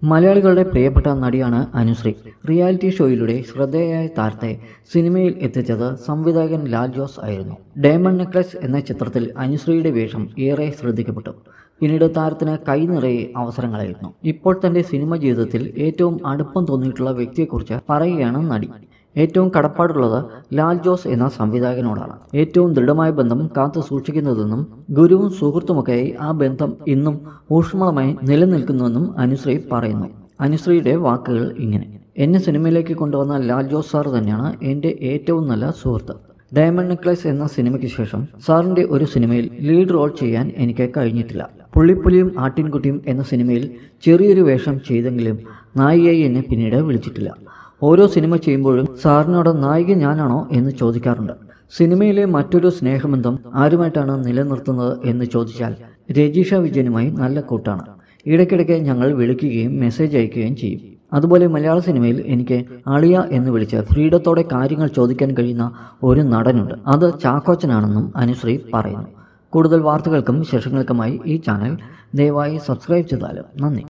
മലയാളികളുടെ പ്രിയപ്പെട്ട നടിയാണ് അനുശ്രീ റിയാലിറ്റി ഷോയിലൂടെ ശ്രദ്ധേയയായ താരത്തെ സിനിമയിൽ എത്തിച്ചത് സംവിധായകൻ ലാൽ ജോസ് ആയിരുന്നു ഡയമണ്ട് നെക്ലസ് എന്ന ചിത്രത്തിൽ അനുശ്രീയുടെ വേഷം ഏറെ ശ്രദ്ധിക്കപ്പെട്ടു പിന്നീട് താരത്തിന് കൈ നിറയെ അവസരങ്ങളായിരുന്നു ഇപ്പോൾ തന്റെ സിനിമ ജീവിതത്തിൽ ഏറ്റവും അടുപ്പം തോന്നിയിട്ടുള്ള വ്യക്തിയെക്കുറിച്ച് പറയുകയാണ് നടി ഏറ്റവും കടപ്പാടുള്ളത് ലാൽ ജോസ് എന്ന സംവിധായകനോടാണ് ഏറ്റവും ദൃഢമായ ബന്ധം കാത്തു സൂക്ഷിക്കുന്നതെന്നും ഗുരുവും സുഹൃത്തുമൊക്കെയായി ആ ബന്ധം ഇന്നും ഊഷ്മളമായി നിലനിൽക്കുന്നുവെന്നും അനുശ്രീ പറയുന്നു അനുശ്രീയുടെ വാക്കുകൾ ഇങ്ങനെ എന്നെ സിനിമയിലേക്ക് കൊണ്ടുവന്ന ലാൽ ജോസ് സാർ തന്നെയാണ് എൻ്റെ ഏറ്റവും നല്ല സുഹൃത്ത് ഡയമണ്ട് നെക്ലസ് എന്ന സിനിമയ്ക്ക് ശേഷം സാറിൻ്റെ ഒരു സിനിമയിൽ ലീഡ് റോൾ ചെയ്യാൻ എനിക്ക് കഴിഞ്ഞിട്ടില്ല പുള്ളിപ്പുലിയും ആട്ടിൻകുട്ടിയും എന്ന സിനിമയിൽ ചെറിയൊരു വേഷം ചെയ്തെങ്കിലും നായികയായി എന്നെ പിന്നീട് വിളിച്ചിട്ടില്ല ഓരോ സിനിമ ചെയ്യുമ്പോഴും സാറിനോട് നായിക ഞാനാണോ എന്ന് ചോദിക്കാറുണ്ട് സിനിമയിലെ മറ്റൊരു സ്നേഹബന്ധം ആരുമായിട്ടാണ് നിലനിർത്തുന്നത് എന്ന് ചോദിച്ചാൽ രജീഷ വിജയനുമായി നല്ല കൂട്ടാണ് ഇടയ്ക്കിടയ്ക്ക് ഞങ്ങൾ വിളിക്കുകയും മെസ്സേജ് അയക്കുകയും ചെയ്യും അതുപോലെ മലയാള സിനിമയിൽ എനിക്ക് അളിയ എന്ന് വിളിച്ച് ഫ്രീഡത്തോടെ കാര്യങ്ങൾ ചോദിക്കാൻ കഴിയുന്ന ഒരു നടനുണ്ട് അത് ചാക്കോച്ചനാണെന്നും അനുശ്രീ പറയുന്നു കൂടുതൽ വാർത്തകൾക്കും വിശേഷങ്ങൾക്കുമായി ഈ ചാനൽ ദയവായി സബ്സ്ക്രൈബ് ചെയ്താലും നന്ദി